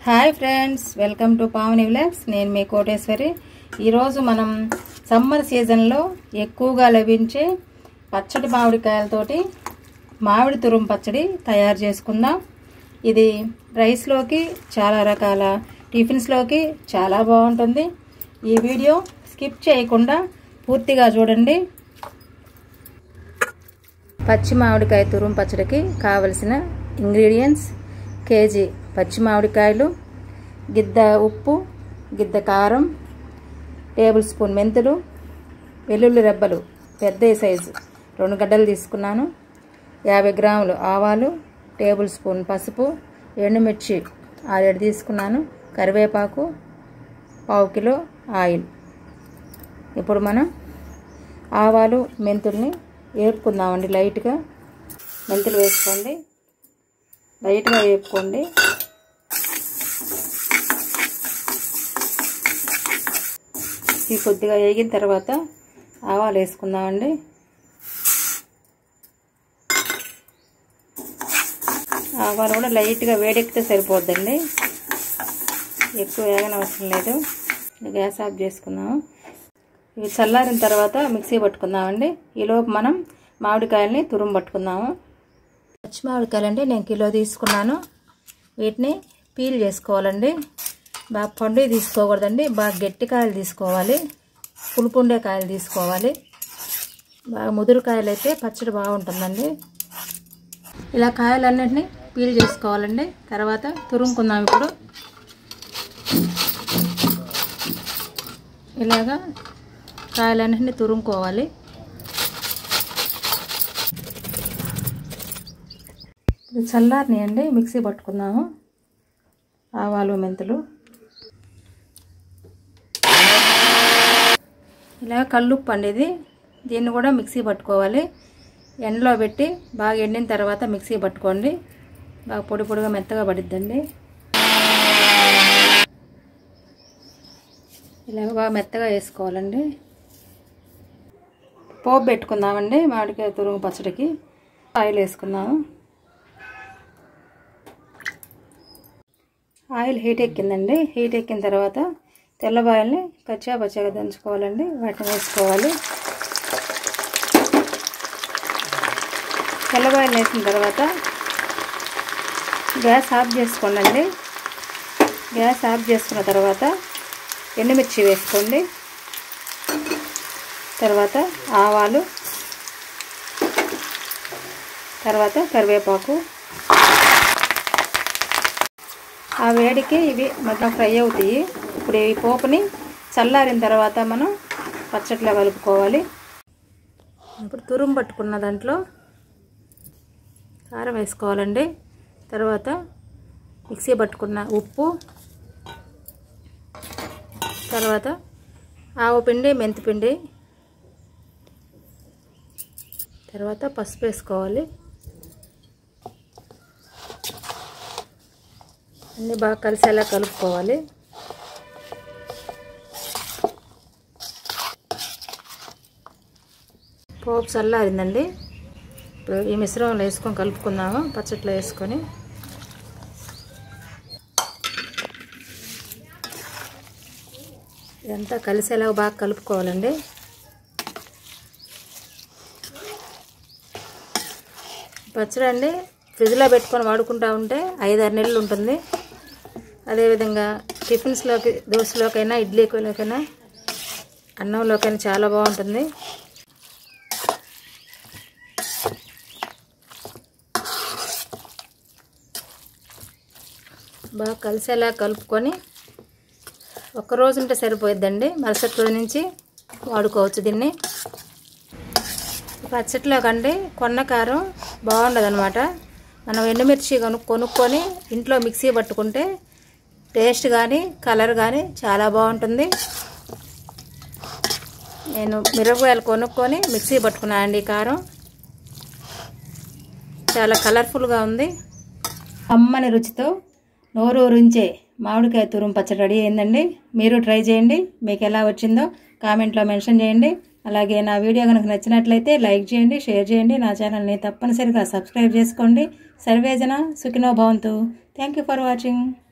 hi friends welcome to Pavani vlogs నేను మీ కోటేశ్వరి ఈరోజు మనం సమ్మర్ సీజన్లో ఎక్కువగా లభించే పచ్చడి మామిడికాయలతోటి మామిడి తురుం పచ్చడి తయారు చేసుకుందాం ఇది రైస్లోకి చాలా రకాల టిఫిన్స్లోకి చాలా బాగుంటుంది ఈ వీడియో స్కిప్ చేయకుండా పూర్తిగా చూడండి పచ్చి మామిడికాయ తురుం పచ్చడికి కావలసిన ఇంగ్రీడియంట్స్ కేజీ పచ్చి మామిడికాయలు గిద్ద ఉప్పు గిద్ద కారం టేబుల్ స్పూన్ మెంతులు వెల్లుల్లి రెబ్బలు పెద్ద సైజు రెండు గడ్డలు తీసుకున్నాను యాభై గ్రాములు ఆవాలు టేబుల్ స్పూన్ పసుపు ఎండుమిర్చి ఆరేడు తీసుకున్నాను కరివేపాకు పావు కిలో ఆయిల్ ఇప్పుడు మనం ఆవాలు మెంతుల్ని వేపుకుందామండి లైట్గా మెంతులు వేసుకోండి లైట్గా వేపుకోండి ఇవి కొద్దిగా వేగిన తర్వాత ఆవాలు వేసుకుందామండి ఆవాలు కూడా లైట్గా వేడెక్కితే సరిపోద్దండి ఎక్కువ వేగనవసరం లేదు గ్యాస్ ఆఫ్ చేసుకుందాము ఇవి చల్లారిన తర్వాత మిక్సీ పట్టుకుందామండి ఈలోపు మనం మామిడికాయలని తురుము పట్టుకుందాము పచ్చి మామిడికాయలు అండి నేను కిలో తీసుకున్నాను వీటిని పీల్ చేసుకోవాలండి బాగా పండు తీసుకోకూడదండి బాగా గట్టి కాయలు తీసుకోవాలి పులుపుండే కాయలు తీసుకోవాలి బాగా ముదురు కాయలు అయితే పచ్చడి బాగుంటుందండి ఇలా కాయలన్నింటినీ పీల్ చేసుకోవాలండి తర్వాత తురుముకుందాం ఇప్పుడు ఇలాగా కాయలన్నింటినీ తురుముకోవాలి ఇది చల్లారినాయండి మిక్సీ పట్టుకుందాము ఆవాలు మెంతులు ఇలా కల్లుప్పు అండి ఇది దీన్ని కూడా మిక్సీ పట్టుకోవాలి ఎండలో పెట్టి బాగా ఎండిన తర్వాత మిక్సీ పట్టుకోండి బాగా పొడి పొడిగా మెత్తగా పడిద్దండి ఇలా బాగా మెత్తగా వేసుకోవాలండి పోపు పెట్టుకుందామండి మామిడికాయ తురుము పచ్చడికి ఆయిల్ వేసుకున్నాము ఆయిల్ హీట్ ఎక్కిందండి హీట్ ఎక్కిన తర్వాత తెల్లబాయల్ని కచ్చా పచ్చగా దంచుకోవాలండి వాటిని వేసుకోవాలి తెల్లబాయలు వేసిన తర్వాత గ్యాస్ ఆఫ్ చేసుకోండి గ్యాస్ ఆఫ్ చేసుకున్న తర్వాత ఎండుమిర్చి వేసుకోండి తర్వాత ఆవాలు తర్వాత కరివేపాకు ఆ వేడికి ఇవి మొత్తం ఫ్రై అవుతాయి ఇప్పుడు ఈ పోపుని చల్లారిన తర్వాత మనం పచ్చట్లో కలుపుకోవాలి ఇప్పుడు తురుము పట్టుకున్న దాంట్లో కారం వేసుకోవాలండి తర్వాత మిక్సీ పట్టుకున్న ఉప్పు తర్వాత ఆవు పిండి మెంతి పిండి తర్వాత పసుపు వేసుకోవాలి అన్నీ బాగా కలిసేలా కలుపుకోవాలి పోపు చల్లారిందండి ఇప్పుడు ఈ మిశ్రమంలో వేసుకొని కలుపుకుందాము పచ్చట్లో వేసుకొని ఇదంతా కలిసేలా బాగా కలుపుకోవాలండి పచ్చడి అండి ఫ్రిడ్జ్లో పెట్టుకొని వాడుకుంటూ ఉంటే ఐదారు నెలలు ఉంటుంది అదేవిధంగా టిఫిన్స్లోకి దోశలోకైనా ఇడ్లీలోకైనా అన్నంలోకైనా చాలా బాగుంటుంది బాగా కలిసేలా కలుపుకొని ఒక్కరోజు ఉంటే సరిపోయిద్దండి మరుసటి రోజు నుంచి వాడుకోవచ్చు దీన్ని పచ్చట్లో కంటే కొన్న కారం బాగుండదు అనమాట మనం ఎండుమిర్చి కొను కొనుక్కొని ఇంట్లో మిక్సీ పట్టుకుంటే టేస్ట్ కానీ కలర్ కానీ చాలా బాగుంటుంది నేను మిరపకాయలు కొనుక్కొని మిక్సీ పట్టుకున్నాను అండి కారం చాలా కలర్ఫుల్గా ఉంది అమ్మని రుచితో నోరు ఊరించే మామిడికాయ తురుము పచ్చడి రెడీ అయిందండి మీరు ట్రై చేయండి మీకు ఎలా వచ్చిందో కామెంట్లో మెన్షన్ చేయండి అలాగే నా వీడియో కనుక నచ్చినట్లయితే లైక్ చేయండి షేర్ చేయండి నా ఛానల్ని తప్పనిసరిగా సబ్స్క్రైబ్ చేసుకోండి సర్వేజన సుఖినో భవంతు థ్యాంక్ యూ ఫర్ వాచింగ్